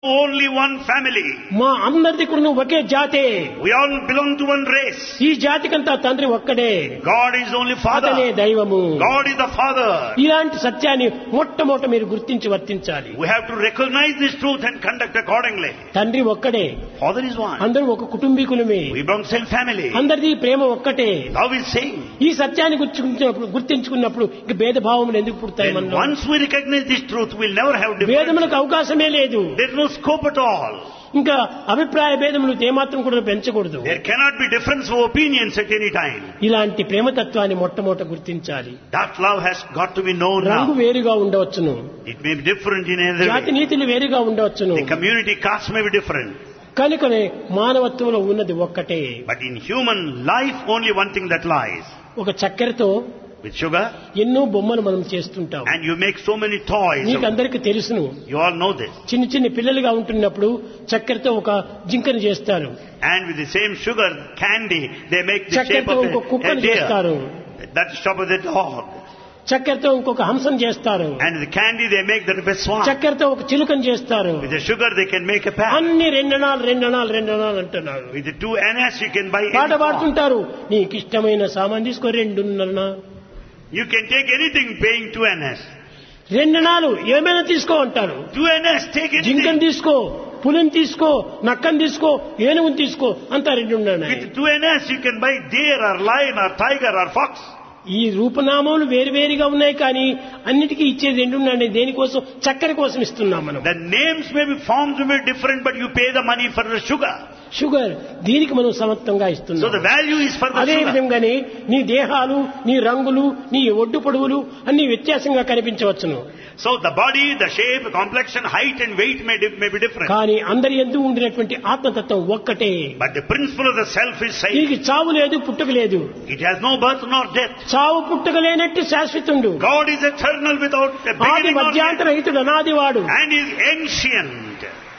only one family. మా అందరిది కూడా ఒకే జాతే We all belong to one race. ఈ జాతికంతా తండ్రి ఒక్కడే God is only అతనే Father. దైవము God is the Father. ఇలాంటి సత్యాన్ని మొట్టమొదట మీరు గుర్తించి వర్తించాలి We have to recognize this truth and conduct accordingly. తండ్రి ఒక్కడే Father is one. అందరూ ఒక కుటుంబీకులమే We belong to same family. అందరిది ప్రేమ ఒక్కటే Love is same. ఈ సత్యాన్ని గుర్తించినప్పుడు గుర్తించుకున్నప్పుడు ఇక భేదభావములు ఎందుకు పుడతాయి Then మనలో once we recognize this truth, we'll never have difference. భేదములకు అవకాశమే లేదు There's no scope at all. ఇంకా అభిప్రాయ భేదములు ఏమాత్రం కూడా పెంచకూడదు There cannot be difference of opinions at any time. ఇలాంటి ప్రేమతత్వాన్ని మొట్టమొదట గుర్తించాలి That love has got to be known రంగు now. వేరుగా ఉండవచ్చును It may be different in another జాతి way. నీతులు వేరుగా ఉండవచ్చును The community caste may be different. కనుకనే మానవత్వంలో ఉన్నది ఒక్కటే But in human life, only one thing that lies. ఒక చక్కెరతో With sugar, ఎన్నో బొమ్మలు మనం చేస్తుంటాం and you make so many toys. నీకు అందరికి తెలుసును You all know this. చిన్న చిన్న పిల్లలుగా ఉంటున్నప్పుడు చక్కెరతో ఒక జింకను చేస్తారు And with the same sugar candy, they make the shape చక్కెరతో of ఇంకో a, a కుక్కను చేస్తారు deer. That's the shape of the dog. చక్కెరతో ఇంకొక హంసం చేస్తారు And the candy, they make that of a swan. చక్కెరతో ఒక చిలుకను చేస్తారు With the sugar, they can make a pack. అన్ని రెండనాలు రెండనాలు రెండనాలు అంటున్నారు With the two annas, you can buy పాట any form. పాడుతుంటారు నీకు ఇష్టమైన సామాన్ తీసుకో రెండున్నర You can take anything paying two annas. రెండనాలు ఏమైనా తీసుకో అంటారు Two annas, take జింకను anything. తీసుకో పులిని తీసుకో నక్కను తీసుకో ఏనుగుని తీసుకో అంతా రెండున్నాయి With two annas, you can buy deer or lion or tiger or fox. ఈ రూపనామాలు వేరువేరుగా ఉన్నాయి కానీ అన్నిటికీ ఇచ్చేది రెండున్నాయి దేనికోసం చక్కెర కోసం ఇస్తున్నాం మనం The names may be forms may be different, but you pay the money for the sugar. Sugar దీనికి మనం సమత్వంగా So ఇస్తున్నాం the value is for the అదే sugar. విధంగానే నీ దేహాలు నీ రంగులు నీ ఒడ్డు పొడవులు అన్ని వ్యత్యాసంగా కనిపించవచ్చును So the body, the shape, complexion, height and weight may, di- may be different. కానీ అందరి ఎందు ఉండినటువంటి ఆత్మతత్వం ఒక్కటే But the principle of the self is same. దీనికి చావు లేదు పుట్టుక లేదు It has no birth nor death. చావు పుట్టుక లేనట్టు శాశ్వతుండు God is eternal without a ఆది beginning or end. మధ్యాంతరహితుడు అనాదివాడు And is ancient.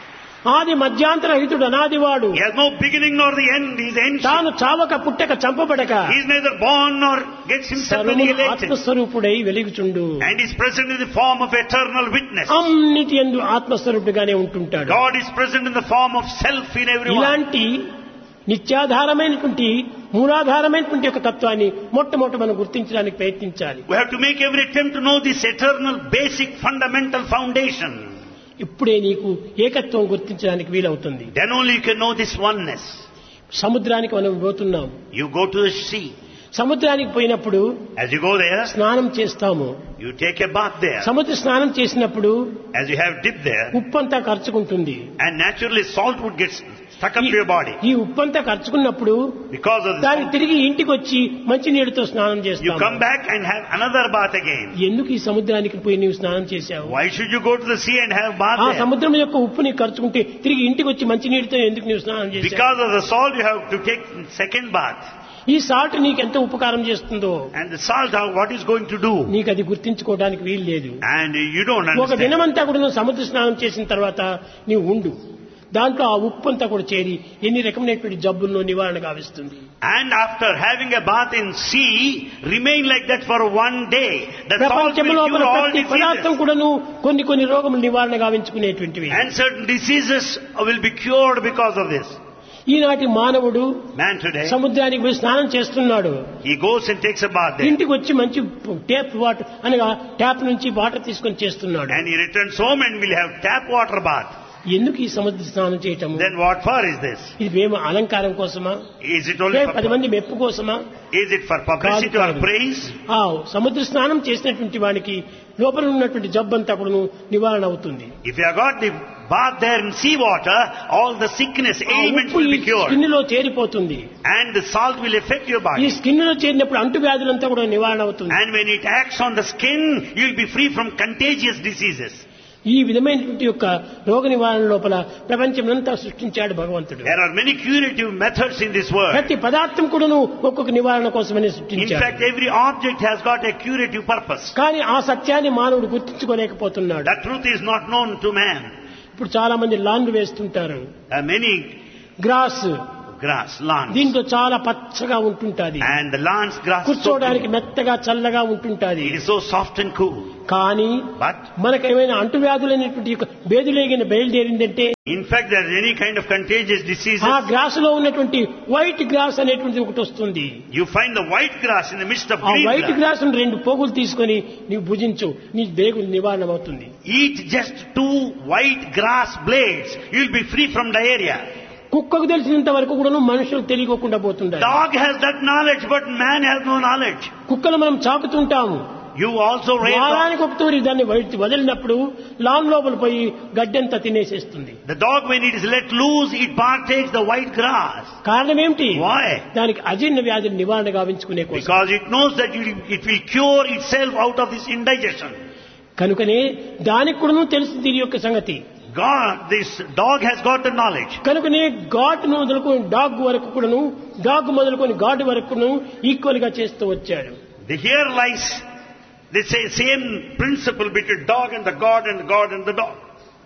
ఆది మధ్యాంతరహితుడు అనాదివాడు He has no beginning nor the end. He is ancient. తాను చావక పుట్టక చంపబడక He is neither born nor gets himself సర్వమును annihilated. ఆత్మస్వరూపుడై వెలుగుచుండు And is present in the form of eternal witness. అన్నిటి ఎందు ఆత్మస్వరూపుడుగానే ఉంటుంటాడు God is present in the form of self in everyone. ఇలాంటి నిత్యాధారమైనటువంటి మూలాధారమైనటువంటి ఒక తత్వాన్ని మొట్టమొదటి మనం గుర్తించడానికి ప్రయత్నించాలి We have to make every attempt to know this eternal, basic, fundamental foundation. ఇప్పుడే నీకు ఏకత్వం గుర్తించడానికి వీలవుతుంది Then only you can know this oneness. సముద్రానికి మనం పోతున్నాం You go to the sea. సముద్రానికి పోయినప్పుడు As you go there, స్నానం చేస్తాము you take a bath there. సముద్ర స్నానం చేసినప్పుడు As you have dip there, ఉప్పంతా ఖర్చుకుంటుంది and naturally salt would get stuck up to your body. ఈ ఉప్పంతా ఖర్చుకున్నప్పుడు Because of దానికి this, తిరిగి ఇంటికి వచ్చి మంచి నీటితో స్నానం you చేస్తాము come back and have another bath again. ఎందుకు ఈ సముద్రానికి పోయి నీవు స్నానం చేశావు Why should you go to the sea and have bath ఆ there? సముద్రం యొక్క ఉప్పు నీకు ఖర్చుకుంటే తిరిగి ఇంటికి వచ్చి మంచి నీటితో ఎందుకు నీవు స్నానం చేశావు Because of the salt, you have to take second bath. ఈ సాల్ట్ నీకు ఎంత ఉపకారం చేస్తుందో And the salt, how- what is going to do? నీకు అది గుర్తించుకోవడానికి వీలు లేదు And you don't ఒక understand. దినమంతా కూడా నువ్వు సముద్ర స్నానం చేసిన తర్వాత నీవు ఉండు దాంట్లో ఆ ఉప్పు అంతా కూడా చేరి ఎన్ని రకమైనటువంటి జబ్బుల్లో నివారణ గావిస్తుంది And after having a bath in sea, remain like that for one day. The salt ప్రపంచం will లోపల cure all ప్రతి పదార్థం diseases. కూడాను కొన్ని కొన్ని రోగములు నివారణ గావించుకునేటువంటివి And certain diseases will be cured because of this. ఈనాటి మానవుడు Man today, సముద్రానికి పోయి స్నానం చేస్తున్నాడు he goes and takes a bath there. ఇంటికి వచ్చి మంచి టేప్ వాటర్ అనగా ట్యాప్ నుంచి వాటర్ తీసుకొని చేస్తున్నాడు And he returns home and will have tap water bath. ఎందుకు ఈ సముద్ర స్నానం చేయటము Then what for is this? ఇది మేము అలంకారం కోసమా Is it only లేక పది for, మంది మెప్పు కోసమా is it for publicity or కాదు. praise? ఆ సముద్ర స్నానం చేసినటువంటి వానికి లోపల ఉన్నటువంటి జబ్బంతా కూడా నివారణ అవుతుంది If you have got the bath there in sea water, all the sickness, ఆ ailments ఉప్పు will ఈ be cured. స్కిన్ లో చేరిపోతుంది And the salt will affect your ఈ body. స్కిన్ లో చేరినప్పుడు అంటువ్యాధులంతా కూడా నివారణ అవుతుంది And when it acts on the skin, you will be free from contagious diseases. ఈ విధమైనటువంటి యొక్క రోగ నివారణ లోపల ప్రపంచమంతా సృష్టించాడు భగవంతుడు There are many curative methods in this world. ప్రతి పదార్థం కూడాను ఒక్కొక్క నివారణ కోసమని In సృష్టించాడు fact, every object has got a curative purpose. కానీ ఆ సత్యాన్ని మానవుడు గుర్తించుకోలేకపోతున్నాడు That truth is not known to man. ఇప్పుడు చాలా మంది లాండ్రు వేస్తుంటారు There are many grass grass, lawns. దీంట్లో చాలా పచ్చగా ఉంటుంటాది And the lawns grass is so కూర్చోవడానికి green. మెత్తగా చల్లగా ఉంటుంటాది It is so soft and cool. కానీ But మనకేమైనా అంటువ్యాధులైనటువంటి యొక్క బేదులేగిన బయలుదేరిందంటే in fact, there is any kind of contagious diseases. ఆ గ్రాస్ లో ఉన్నటువంటి వైట్ గ్రాస్ అనేటువంటిది ఒకటి వస్తుంది You find the white grass in the midst of ఆ green వైట్ grass. గ్రాస్ రెండు పోగులు తీసుకొని నీవు భుజించు నీ బేగు నివారణ అవుతుంది Eat just two white grass blades. You will be free from diarrhea. కుక్కకు తెలిసినంత వరకు కూడా మనుషులకు తెలియకుండా పోతుంటారు Dog has that knowledge, but man has no knowledge. కుక్కలు మనం చాకుతుంటాము You also raise dog. వారానికి ఒక తూరి దాన్ని వదిలి- వదిలినప్పుడు లాన్ లోపల పోయి గడ్డంతా తినేసేస్తుంది The dog, when it is let loose, it partakes the white grass. కారణం ఏమిటి Why? దానికి అజీర్ణ వ్యాధిని నివారణ గావించుకునే కోసం Because it knows that it it will cure itself out of this indigestion. కనుకనే దానికి కూడాను తెలుసు దీని యొక్క సంగతి God, this dog has got the knowledge. కనుకనే ఘాట్ మొదలుకొని డాగ్ వరకు కూడాను డాగ్ మొదలుకొని ఘాట్ వరకు కూడాను ఈక్వల్ గా చేస్తూ వచ్చాడు The here lies the sa- same principle between dog and the God and the God and the dog.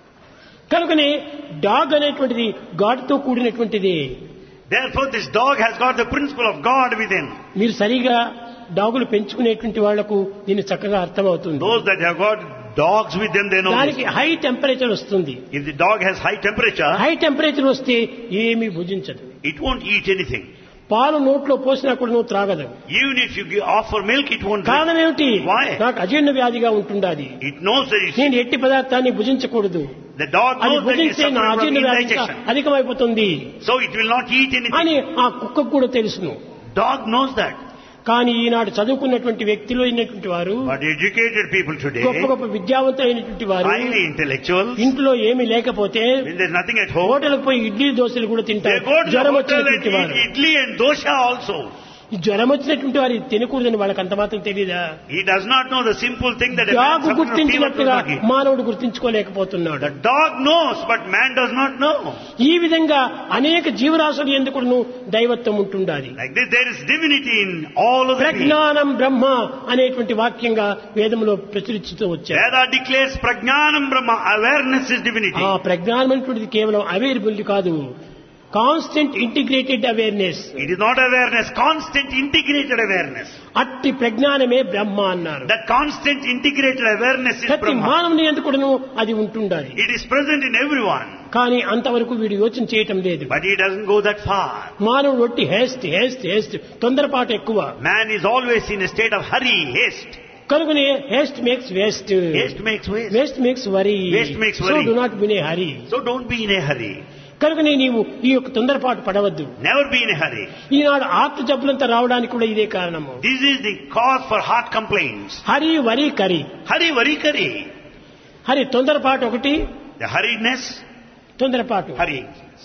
కనుకనే డాగ్ అనేటువంటిది ఘాటుతో కూడినటువంటిది Therefore, this dog has got the principle of God within. మీరు సరిగా డాగులు పెంచుకునేటువంటి వాళ్లకు దీన్ని చక్కగా అర్థమవుతుంది Those that have got dogs with them, they know దానికి this. హై టెంపరేచర్ వస్తుంది If the dog has high temperature, high temperature వస్తే ఏమీ భుజించదు it won't eat anything. పాలు నోట్లో పోసినా కూడా నువ్వు త్రాగదు Even if you give, offer milk, it won't drink. కారణం ఏమిటి Why? నాకు అజీర్ణ వ్యాధిగా ఉంటుండాది It knows that it's, నేను ఎట్టి పదార్థాన్ని భుజించకూడదు the dog అది knows that it's భుజిస్తే నా suffering from అజీర్ణ వ్యాధి ఇంకా indigestion. అధికమైపోతుంది So it will not eat anything. అని ఆ కుక్కకు కూడా తెలుసును Dog knows that. కానీ ఈనాడు చదువుకున్నటువంటి వ్యక్తులు అయినటువంటి వారు But educated people today, గొప్ప గొప్ప విద్యావంతులైనటువంటి వారు highly intellectuals, ఇంట్లో ఏమీ లేకపోతే when there's nothing at home, హోటల్కి పోయి ఇడ్లీ దోశలు కూడా they తింటారు go to the జ్వరం hotel and వచ్చినటువంటి వారు eat idli and dosha also. ఈ జ్వరం వచ్చినటువంటి వారు ఇది తినకూడదని వాళ్ళకి అంత మాత్రం తెలియదా He does not know the simple thing that a man dog suffering from fever does గుర్తించినట్టుగా not eat. మానవుడు గుర్తించుకోలేకపోతున్నాడు The dog knows, but man does not know. ఈ విధంగా అనేక జీవరాశులు ఎందుకు దైవత్వం ఉంటుండాలి Like this, there is divinity in all of the beings. ప్రజ్ఞానం బ్రహ్మ అనేటువంటి వాక్యంగా వేదంలో ప్రచురిస్తూ వచ్చారు Veda declares prajnanam brahma, awareness is divinity. ఆ ప్రజ్ఞానం అనేటువంటిది కేవలం అవైలబుల్ కాదు constant integrated awareness It is not awareness, constant integrated awareness. అట్టి ప్రజ్ఞానమే బ్రహ్మ అన్నారు That constant integrated awareness is ప్రతి Brahma. మానవుని ఎందుకును అది ఉంటుండాలి It is present in everyone, కానీ అంతవరకు వీడు యోచన చేయటం లేదు but he doesn't go that far. మానవుడు ఒట్టి హేస్ట్ హేస్ట్ హేస్ట్ తొందరపాటు ఎక్కువ Man is always in a state of hurry, haste. కనుకనే haste makes waste Haste makes waste. Waste makes worry Waste makes so worry. Do not be in a hurry So don't be in a hurry. కనుకనే నీవు ఈ యొక్క తొందరపాటు పడవద్దు Never be in a hurry. ఈనాడు heart జబ్బులంతా రావడానికి కూడా ఇదే కారణము This is the cause for heart complaints. Hari వరి కరి Hurry, worry, curry. హరి తొందరపాటు ఒకటి The hurriedness, తొందరపాటు hurry.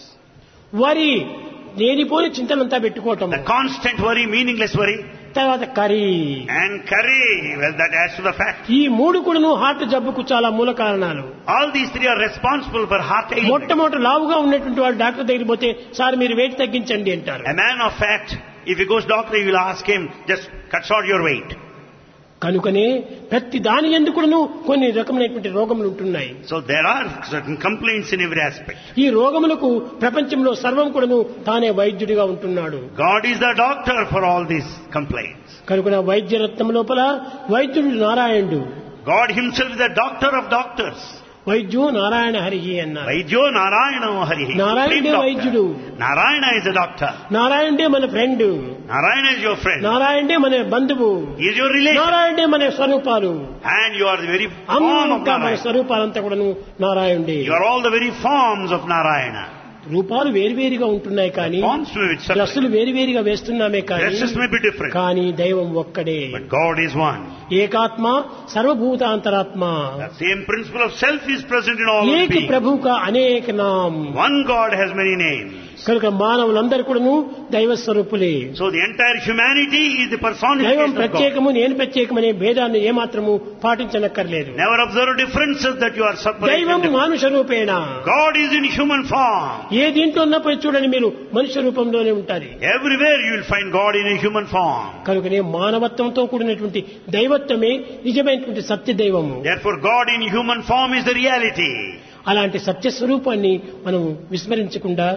వరి లేనిపోని చింతనంతా పెట్టుకోవటం The constant worry, meaningless worry. తర్వాత కరి And curry, well that adds to the fact. ఈ మూడు కూడాను హార్ట్ జబ్బుకు చాలా మూల కారణాలు All these three are responsible for heart ailment. మొట్టమొదటి లావుగా ఉన్నటువంటి వాడు డాక్టర్ దగ్గరికి పోతే సార్ మీరు వెయిట్ తగ్గించండి అంటారు A man of fact, if he goes doctor, you will ask him, just cut short your weight. కనుకనే ప్రతి దాని ఎందుకును కొన్ని రకమైనటువంటి రోగములు ఉంటున్నాయి So there are certain complaints in every aspect. ఈ రోగములకు ప్రపంచంలో సర్వం కూడాను తానే వైద్యుడిగా ఉంటున్నాడు God is the doctor for all these complaints. కనుక వైద్య రత్నం లోపల వైద్యుడు నారాయణుడు God himself is the doctor of doctors. వైద్యు Narayana హరిహి అన్నారు Vaidyo Narayana Hari. నారాయణుడే వైద్యుడు Narayana is a doctor. నారాయణుడే మన friend Narayana is your friend. నారాయణుడే మన బంధువు He is your relation. నారాయణుడే మన స్వరూపాలు And you are the very form of అంతా మన Narayana. స్వరూపాలంతా కూడాను నారాయణుడే You are all the very forms of Narayana. రూపాలు వేరువేరుగా ఉంటున్నాయి కానీ Forms may be separate. డ్రస్సులు వేరువేరుగా వేస్తున్నామే కానీ Dresses may be different. కానీ దైవం ఒక్కడే But God is one. ఏకాత్మ సర్వభూతాంతరాత్మ The same principle of self is present in all ఏక beings. ప్రభుక అనేక నామ్ One God has many names. కనుక మానవులందరూ కూడాను దైవ స్వరూపులే So the entire humanity is the దైవం personification of God. ప్రత్యేకము నేను ప్రత్యేకమనే భేదాన్ని ఏమాత్రము పాటించనక్కర్లేదు Never observe differences that you are దైవం separated. మానుష రూపేణ God is in human form. ఏ దీంట్లో ఉన్నప్పుడు చూడండి మీరు మనుష్య రూపంలోనే ఉంటారు Everywhere you will find God in a human form. కనుకనే మానవత్వంతో కూడినటువంటి దైవత్వమే నిజమైనటువంటి సత్య దైవము Therefore God in human form is the reality. అలాంటి సత్య స్వరూపాన్ని మనం విస్మరించకుండా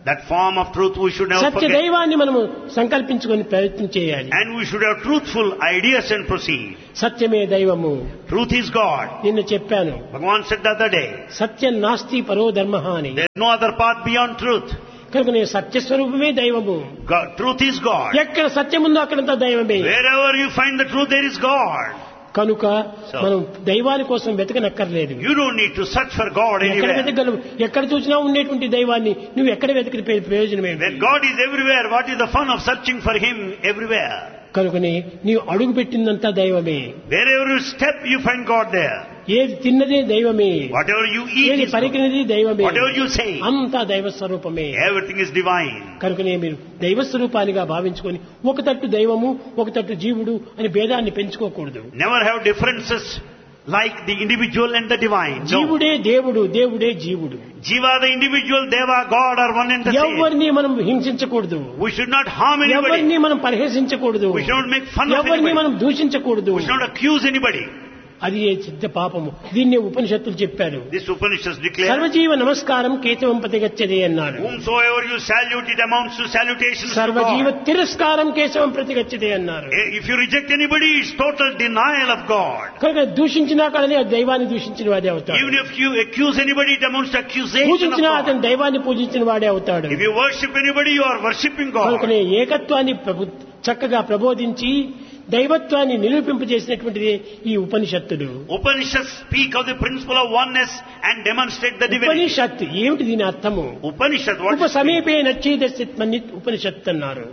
That form of truth we should never Satya forget. దైవాన్ని మనము సంకల్పించుకొని ప్రయత్నం చేయాలి And we should have truthful ideas and proceed. సత్యమే దైవము Truth is God. నిన్న చెప్పాను Bhagavan said the other day, సత్యం నాస్తి పరో ధర్మ అని there is no other path beyond truth. కనుక నేను సత్య స్వరూపమే దైవము God, truth is God. ఎక్కడ సత్యం ఉందో అక్కడంతా దైవమే Wherever you find the truth, there is God. కనుక So- మనం దైవాని కోసం వెతకనక్కర్లేదు You don't need to search for God ఎక్కడ anywhere. వెతకగలవు ఎక్కడ చూసినా ఉండేటువంటి దైవాన్ని నువ్వు ఎక్కడ వెతికి ప్రయోజనం ఏంటి When God is everywhere, what is the fun of searching for Him everywhere? కనుకని నీవు అడుగు పెట్టిందంతా దైవమే Wherever you step, you find God there. ఏది తిన్నదే దైవమే Whatever you eat ఏది is God. పరికినది దైవమే Whatever you say, అంతా దైవ స్వరూపమే everything is divine. కనుకనే మీరు దైవ స్వరూపానిగా భావించుకొని ఒక తట్టు దైవము ఒక తట్టు జీవుడు అని భేదాన్ని పెంచుకోకూడదు Never have differences like the individual and the divine. No. జీవుడే దేవుడు దేవుడే జీవుడు Jiva, the individual, Deva, God are one and the same. ఎవరిని మనం హింసించకూడదు We should not harm anybody. ఎవరిని మనం పరిహసించకూడదు We should not make fun of ఎవరిని anybody. మనం దూషించకూడదు We should not accuse anybody. అది ఏ సిద్ధ పాపము దీన్నే ఉపనిషత్తులు చెప్పారు This Upanishads declare, సర్వజీవ నమస్కారం కేశవం ప్రతిగచ్చదే అన్నారు whomsoever you salute, it amounts to salutations to సర్వజీవ God. తిరస్కారం కేశవం ప్రతిగచ్చదే అన్నారు Eh, If you reject anybody, it's total denial of God. కనుక దూషించినా కానీ ఆ దైవాన్ని దూషించిన వాడే అవుతాడు Even if you accuse anybody, it amounts to accusation of పూజించినా God. అతను దైవాన్ని పూజించిన వాడే అవుతాడు If you worship anybody, you are worshipping God. కనుకనే ఏకత్వాన్ని ప్రభు- చక్కగా ప్రబోధించి దైవత్వాన్ని నిరూపింపజేసినటువంటిది ఈ ఉపనిషత్తులు Upanishads speak of the principle of oneness and demonstrate the divinity. ఉపనిషత్ ఏమిటి దీని అర్థము Upanishad, what ఉప is it? సమీపే నచ్చేదస్యత్మని ఉపనిషత్ అన్నారు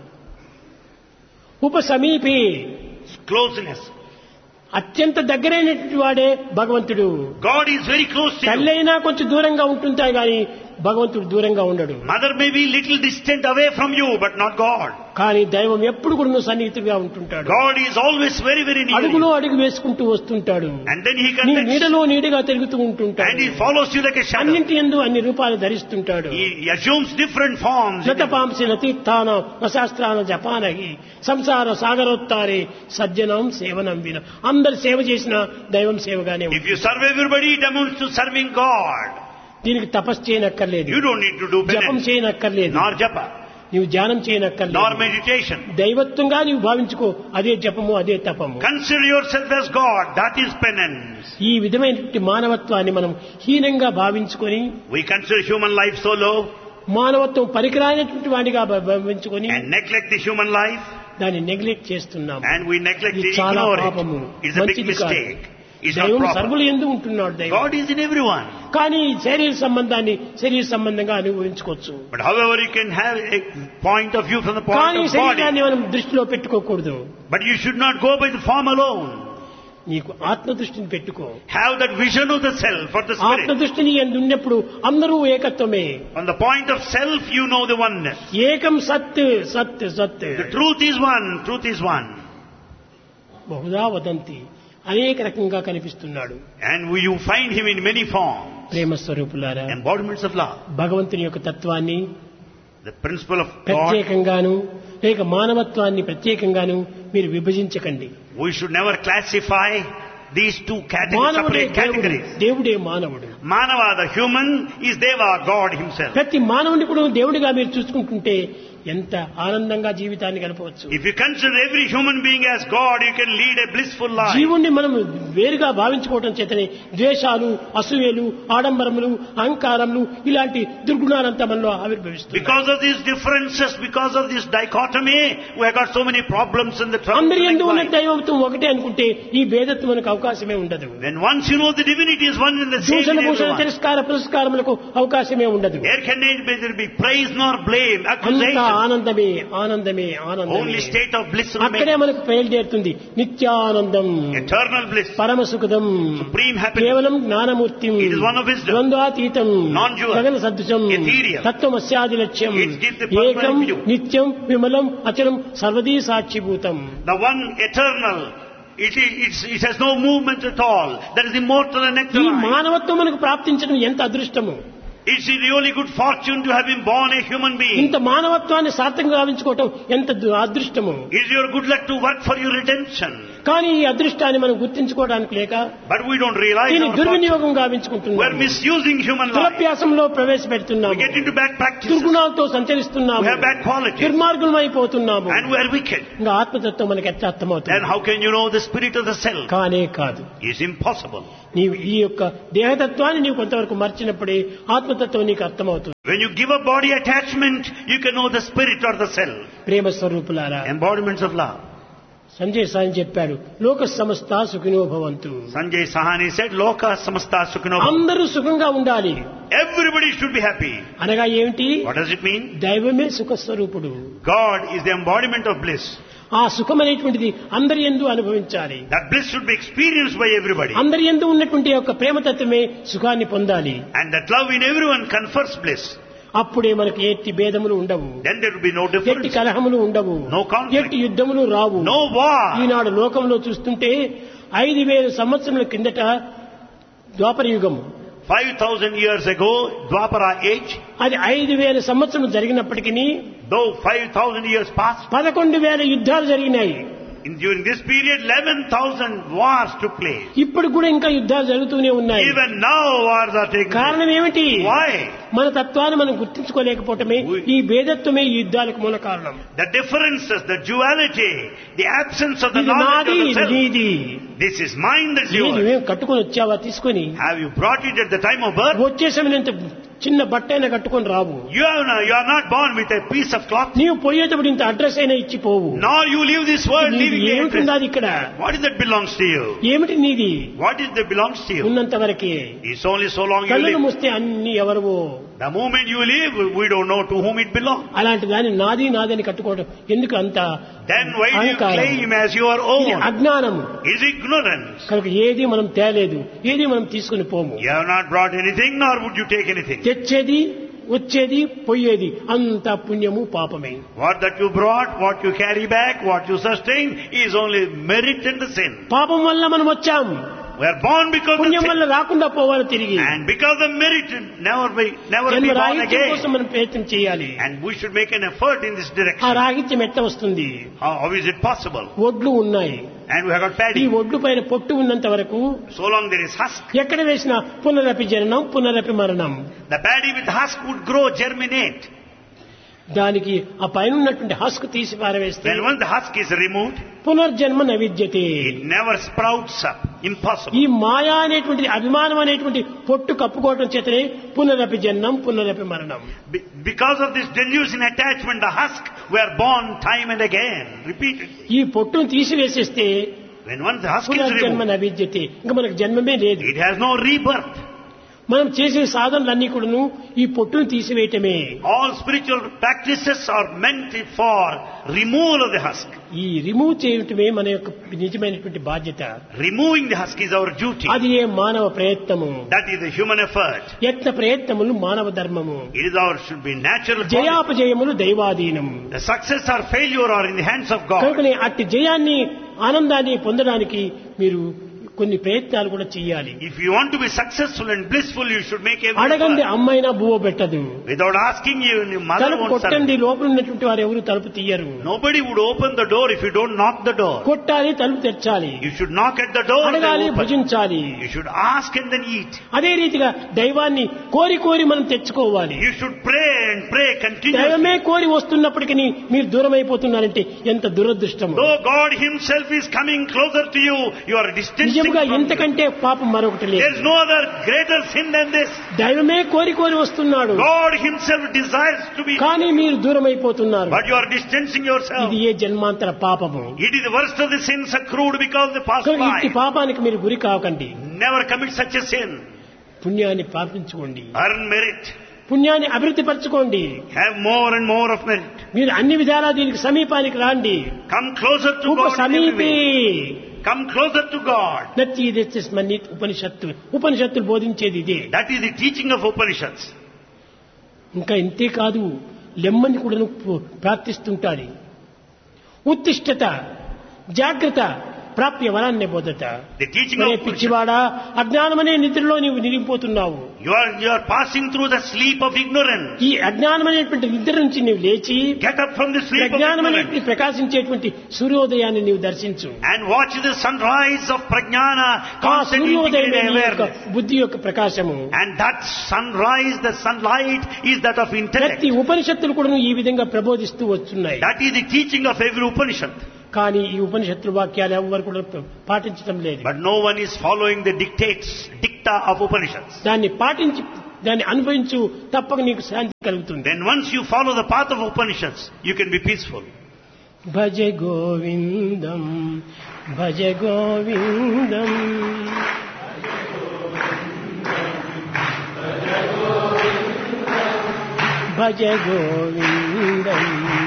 ఉప సమీపే Closeness. అత్యంత దగ్గరైనటువంటి వాడే భగవంతుడు God is very close to you. తల్లైనా కొంచెం దూరంగా ఉంటుంటాయి కానీ భగవంతుడు దూరంగా ఉండడు Mother may be little distant away from you, but not God. కానీ దైవం ఎప్పుడు కూడా నువ్వు సన్నిహితుడిగా ఉంటుంటాడు God is always very, very near అడుగులో you. అడుగు వేసుకుంటూ వస్తుంటాడు And then He నీ connects. నీడలో నీడగా తిరుగుతూ And ఉంటుంటాడు He follows you like a shadow. అన్నింటి ఎందు అన్ని రూపాలు ధరిస్తుంటాడు He assumes different forms. నత పాంసిన తీర్థాన నశాస్త్రాన జపానహి సంసార సాగరోత్తారే సజ్జనం సేవనం విన అందరు సేవ చేసిన దైవం సేవగానే If ఉంది you serve everybody, it amounts to serving God. దీనికి తపస్సు చేయనక్కర్లేదు You don't need to do జపం penance, చేయనక్కర్లేదు nor japa, నీవు ధ్యానం nor చేయనక్కర్లేదు meditation. దైవత్వంగా నీవు భావించుకో అదే జపము అదే తపము Consider yourself as God. That is penance. ఈ విధమైనటువంటి మానవత్వాన్ని మనం హీనంగా భావించుకొని We consider human life so low మానవత్వం పరికరాయినటువంటి వాడిగా భా- భావించుకొని and neglect the human life, దాన్ని నెగ్లెక్ట్ చేస్తున్నాం and we neglect ఇది it, చాలా ignore పాపము it. It's a big మంచిది కాదు mistake. It's not దైవం proper. సర్వులు ఎందు ఉంటున్నాడు దైవం God is in everyone. కానీ శరీర సంబంధాన్ని శరీర సంబంధంగా అనుభవించుకోవచ్చు But however, you can have a point of view from the point కానీ of body. శరీరాన్ని మనం దృష్టిలో పెట్టుకోకూడదు But you should not go by the form alone. నీకు ఆత్మ దృష్టిని పెట్టుకో Have that vision of the self or the ఆత్మ spirit. దృష్టిని ఎందు ఉన్నప్పుడు అందరూ ఏకత్వమే On the point of self, you know the oneness. ఏకం సత్ సత్ సత్ The truth is one. Truth is one. Bahuda వదంతి అనేక రకంగా కనిపిస్తున్నాడు And you find him in many forms. ప్రేమ స్వరూపులారా Embodiments of love. భగవంతుని యొక్క తత్వాన్ని The principle of God. ప్రత్యేకంగాను లేక మానవత్వాన్ని ప్రత్యేకంగాను మీరు విభజించకండి We should never classify these two categories, మానవుడే separate దేవుడు categories. దేవుడే మానవుడు Manava, the human, is Deva, God himself. ప్రతి మానవుని కూడా దేవుడిగా మీరు చూసుకుంటుంటే ఎంత ఆనందంగా జీవితాన్ని గడపవచ్చు If you consider every human being as God, you can lead a blissful life. జీవుణ్ణి మనం వేరుగా భావించుకోవటం చేతనే ద్వేషాలు అసూయలు ఆడంబరములు అహంకారములు ఇలాంటి దుర్గుణాలంతా మనలో ఆవిర్భవిస్తుంది Because of these differences, because of this dichotomy, we have got so many problems in the అందరి trouble. ఎందు ఉన్న దైవత్వం ఒకటే అనుకుంటే ఈ భేదత్వం మనకు అవకాశమే ఉండదు When once you know the divinity is one and the same దూషణ in భూషణ everyone, తిరస్కార పురస్కారములకు అవకాశమే ఉండదు there can neither be praise nor blame, అంతా accusation. ఆనందమే ఆనందమే ఆనందమే Only state of bliss అక్కడే remains. మనకు బయలుదేరుతుంది నిత్యానందం Eternal bliss, పరమ సుఖదం supreme happiness. కేవలం Gnanamurthy It is one of wisdom. ద్వంద్వాతీతం Non-dual. గగన సదృశం Ethereal. తత్వమస్యాది లక్ష్యం It gives the permanent ఏకం view. నిత్యం విమలం అచలం సర్వదీ సాక్షిభూతం The one eternal, it, is, it's, it has no movement at all. That is immortal and ఈ eternal. మానవత్వం మనకు ప్రాప్తించడం ఎంత అదృష్టము It's a really good fortune to have been born a human being. ఇంత మానవత్వాన్ని సార్థకంగా భావించుకోవటం ఎంత దు- అదృష్టము It's your good luck to work for your redemption. కానీ ఈ అదృష్టాన్ని మనం గుర్తించుకోవడానికి లేక But we don't realize దీన్ని our fortune. దుర్వినియోగం We're గావించుకుంటున్నాం misusing human life. దురభ్యాసంలో We ప్రవేశపెడుతున్నాము get into bad practices. దుర్గుణాలతో సంచరిస్తున్నాము We have bad qualities. దుర్మార్గులం అయిపోతున్నాము And we are wicked. ఇంకా ఆత్మతత్వం మనకి ఎట్లా Then అర్థమవుతుంది how can you know the spirit of the self? కానే కాదు It's impossible. నీవు ఈ యొక్క దేహతత్వాన్ని నీవు కొంతవరకు మర్చినప్పుడే ఆత్మతత్వం నీకు అర్థమవుతుంది When you give up body attachment, you can know the spirit or the self. ప్రేమ స్వరూపులారా Embodiments of love. సంజయ్ సాయం చెప్పాడు లోక సమస్త సుఖినో భవంతు Sanjay Sahani said, Loka samasta sukhino. అందరూ సుఖంగా ఉండాలి Everybody should be happy. అనగా ఏమిటి What does it mean? దైవమే సుఖ స్వరూపుడు God is the embodiment of bliss. ఆ సుఖం అనేటువంటిది అందరి ఎందు అనుభవించాలి That bliss should be experienced by everybody. అందరి ఎందు ఉన్నటువంటి యొక్క ప్రేమతత్వమే సుఖాన్ని పొందాలి And that love in everyone confers bliss. అప్పుడే మనకి ఎట్టి భేదములు ఉండవు Then there will be no ఎట్టి difference. కలహములు ఉండవు No conflict. ఎట్టి యుద్ధములు రావు No war. ఈనాడు లోకంలో చూస్తుంటే ఐదు వేల సంవత్సరముల కిందట ద్వాపర యుగం 5,000 years ago, Dwapara age, అది ఐదు వేల సంవత్సరం జరిగినప్పటికీ though 5,000 years passed, పదకొండు వేల యుద్ధాలు జరిగినాయి in, during this period 11,000 wars took place. ఇప్పుడు కూడా ఇంకా యుద్ధాలు జరుగుతూనే ఉన్నాయి Even now wars are taking place. కారణం ఏమిటి Why? మన తత్వాన్ని మనం గుర్తించుకోలేకపోవటమే ఈ భేదత్వమే ఈ యుద్ధాలకు మూల కారణం The differences, the duality, the absence of the ఇది knowledge నాది of the ఇది self. నీది This is mine, that's ఇది yours. నువ్వేం కట్టుకొని వచ్చావా తీసుకొని Have you brought it at the time of birth? వచ్చే సమయంత చిన్న బట్ట అయినా కట్టుకొని రావు You, have not, you are not born with a piece of cloth. నీవు పోయేటప్పుడు ఇంత అడ్రస్ అయినా ఇచ్చిపోవు Nor you leave this world నీది leaving the ఏమిటి address. అది ఇక్కడ What is that belongs to you? ఏమిటి నీది What is that belongs to you? ఉన్నంత వరకే It's only so long you కళ్ళను live. మూస్తే అన్ని ఎవరివో The moment you leave, we don't know to whom it belongs. అలాంటి దాన్ని నాది నాదని కట్టుకోవడం ఎందుకు అంత Then why do you అహంకారం. claim as your ఇది own? అజ్ఞానం Is ignorance. కనుక ఏది మనం తేలేదు ఏది మనం తీసుకుని పోము You have not brought anything, nor would you take anything. తెచ్చేది వచ్చేది పోయేది అంత పుణ్యము పాపమే What that you brought, what you carry back, what you sustain is only merit and the sin. పాపం వల్ల మనం వచ్చాం We are born because of పుణ్యం sin. వల్ల రాకుండా పోవాలి తిరిగి And because of merit, never be, never జన్మ be born రాహిత్యం కోసం again. మనం ప్రయత్నం చేయాలి And we should make an effort in this ఆ direction. రాహిత్యం ఎట్ట వస్తుంది How, how is it possible? ఒడ్లు ఉన్నాయి And we have got ఈ paddy. ఒడ్లు పైన పొట్టు ఉన్నంత వరకు So long there is husk. ఎక్కడ వేసినా పునరపి జననం పునరపి మరణం The paddy with husk would grow, germinate. దానికి ఆ పైన ఉన్నటువంటి హస్క్ తీసి పారవేస్తే When once the husk is removed, పునర్జన్మ నవిద్యతే it never sprouts up. Impossible. ఈ మాయా అనేటువంటి అభిమానం అనేటువంటి పొట్టు కప్పుకోవటం చేతనే పునరపి జన్మం పునరపి మరణం Be- Because of this delusion attachment, the husk, we are born time and again, repeatedly. ఈ పొట్టును తీసివేసేస్తే When once the husk is పునర్జన్మ removed, నవిద్యతే ఇంకా మనకు జన్మమే లేదు it has no rebirth. మనం చేసే సాధనలన్నీ కూడాను ఈ పొట్టును తీసివేయటమే All spiritual practices are meant for removal of the husk. ఈ రిమూవ్ చేయటమే మన యొక్క నిజమైనటువంటి బాధ్యత Removing the husk is our duty. అది ఏ మానవ ప్రయత్నము That is the human effort. యత్న ప్రయత్నములు మానవ ధర్మము It is our should be natural. policy. జయాపజయములు దైవాధీనం The success or failure are in the hands of God. కనుకనే అట్టి జయాన్ని ఆనందాన్ని పొందడానికి మీరు కొన్ని ప్రయత్నాలు కూడా చేయాలి If you want to be successful and blissful, you should make every అడగంది effort. అమ్మైనా బువ్వ పెట్టదు Without asking you, your mother తలుపు won't serve. కొట్టండి లోపల ఉన్నటువంటి వారు ఎవరు తలుపు తీయరు Nobody would open the door if you don't knock the door. కొట్టాలి తలుపు తెచ్చాలి You should knock at the door. and అడగాలి open. భుజించాలి You should ask and then eat. అదే రీతిగా దైవాన్ని కోరి కోరి మనం తెచ్చుకోవాలి You should pray and pray continuously. దైవమే కోరి వస్తున్నప్పటికీ మీరు దూరం అయిపోతున్నారంటే ఎంత దురదృష్టము Though God Himself is coming closer to you, you are distancing నిజంగా from Him. ఎంతకంటే పాపం మరొకటి లేదు There is no other greater sin than this. దైవమే కోరి కోరి వస్తున్నాడు God Himself desires to be, కానీ మీరు దూరం అయిపోతున్నారు but you are distancing yourself. ఇది ఏ జన్మాంతర పాపము It is the worst of the sins accrued because of the past కనుక ఇట్టి life. పాపానికి మీరు గురి కాకండి Never commit such a sin. పుణ్యాన్ని పాపించుకోండి Earn merit. పుణ్యాన్ని అభివృద్ధి పరచుకోండి Have more and more of merit. మీరు అన్ని విధాలా దీనికి సమీపానికి రాండి Come closer to ఉప God. in every సమీపే way. Come closer to God. నచ్చి తెచ్చేసి ఉపనిషత్తు ఉపనిషత్తులు బోధించేది ఇదే That is the teaching of Upanishads. ఇంకా ఇంతే కాదు లెమ్మని కూడా ప్రార్థిస్తుంటారు ఉత్తిష్టత జాగ్రత్త ప్రాప్య వరాన్ని పొందట The teaching ఒరే of Upanishad. పిచ్చివాడా అజ్ఞానమనే నిద్రలో నీవు నిరిగిపోతున్నావు You are, you are passing through the sleep of ignorance. ఈ అజ్ఞానమనేటువంటి నిద్ర నుంచి నీవు లేచి Get up from the sleep of ignorance ప్రజ్ఞానమనేటువంటి ప్రకాశించేటువంటి సూర్యోదయాన్ని నీవు దర్శించు and watch the sunrise of prajnana ఆ constantly సూర్యోదయం integrated యొక్క awareness. బుద్ధి యొక్క ప్రకాశము And that sunrise, the sunlight, is that of intellect. ప్రతి ఉపనిషత్తులు కూడా ఈ విధంగా ప్రబోధిస్తూ వస్తున్నాయి That is the teaching of every Upanishad. కానీ ఈ ఉపనిషత్తుల వాక్యాలు ఎవరు కూడా పాటించడం లేదు But no one is following the dictates, dicta of Upanishads. దాన్ని పాటించి దాన్ని అనుభవించు తప్పక నీకు శాంతి కలుగుతుంది Then once you follow the path of Upanishads, you can be peaceful. భజ గోవిందం భజ గోవిందం భజ గోవిందం